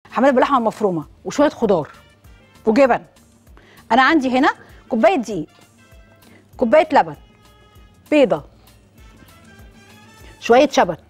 هعملها باللحمه المفرومه وشويه خضار وجبن انا عندي هنا كوبايه دقيق كوبايه لبن بيضه شويه شبت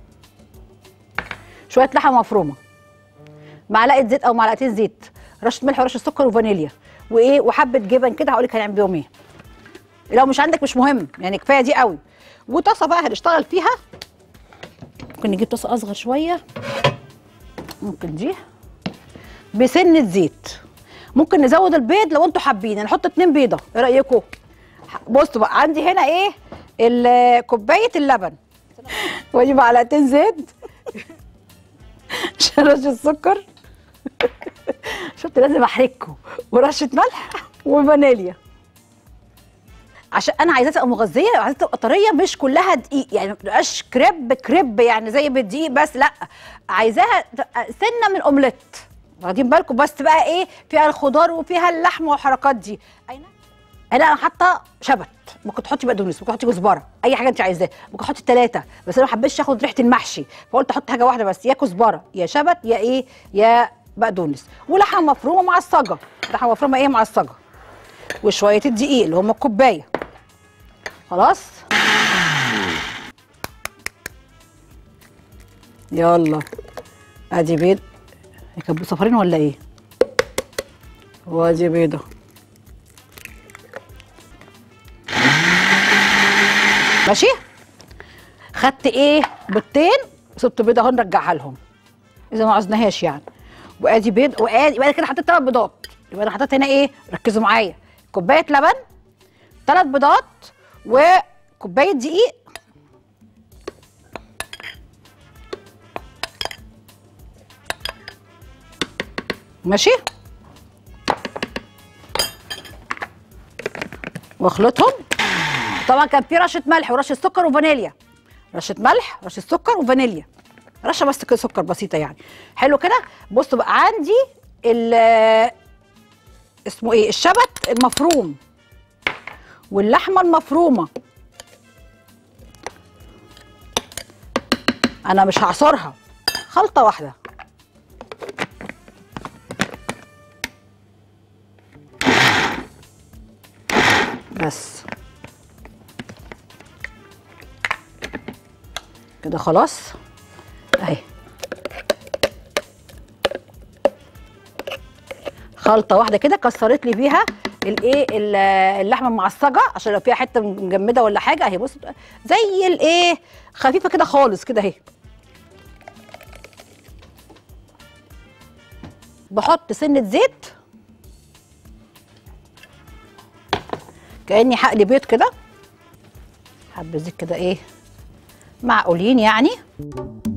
شويه لحمه مفرومه معلقه زيت او معلقتين زيت رشه ملح ورشه سكر وفانيليا وايه وحبه جبن كده هقول لك هنعمل بيهم ايه لو مش عندك مش مهم يعني كفايه دي قوي وطاسه بقى هنشتغل فيها ممكن نجيب طاسه اصغر شويه ممكن دي بسنه زيت ممكن نزود البيض لو انتوا حابين نحط اتنين بيضه ايه رايكم بصوا بقى عندي هنا ايه ال- كوبايه اللبن ودي معلقتين زيت عشان رشه السكر شفت لازم احرجكم ورشه ملح وفانيليا عشان انا عايزاها تبقى مغذيه وعايزاها تبقى طريه مش كلها دقيق يعني ما تبقاش كريب كريب يعني زي بالدقيق بس لا عايزاها تبقى سنه من الاومليت واخدين بالكم بس بقى ايه فيها الخضار وفيها اللحمه والحركات دي اين انا انا حاطه شبت ممكن تحطي بقدونس ممكن تحطي كزبره اي حاجه انت عايزاها ممكن تحطي الثلاثه بس انا ما حبيتش اخد ريحه المحشي فقلت احط حاجه واحده بس يا كزبره يا شبت يا ايه يا بقدونس ولحمه مفرومه معصجه لحمه مفرومه ايه معصجه وشويه الدقيق اللي هم الكوبايه خلاص يلا ادي بيض هي كانت بصفرين ولا ايه وادي بيضه ماشي خدت ايه بيضتين سبت بيضه اهو نرجعها لهم اذا ما عوزناهاش يعني وادي بيض وادي يبقى أنا كده حطيت ثلاث بيضات يبقى انا حطيت هنا ايه ركزوا معايا كوبايه لبن ثلاث بيضات وكوبايه دقيق ماشي واخلطهم طبعا كان في رشه ملح ورشه سكر وفانيليا رشه ملح رشه سكر وفانيليا رشه بس كده سكر بسيطه يعني حلو كده بصوا بقى عندي ال اسمه ايه الشبت المفروم واللحمه المفرومه انا مش هعصرها خلطه واحده بس كده خلاص اهي خلطه واحده كده كسرت لي بيها الايه ال- اللحمه المعصجه عشان لو فيها حته مجمده ولا حاجه اهي بص زي الايه خفيفه كده خالص كده اهي بحط سنه زيت كاني هقلي بيض كده حبه زيت كده ايه معقولين يعني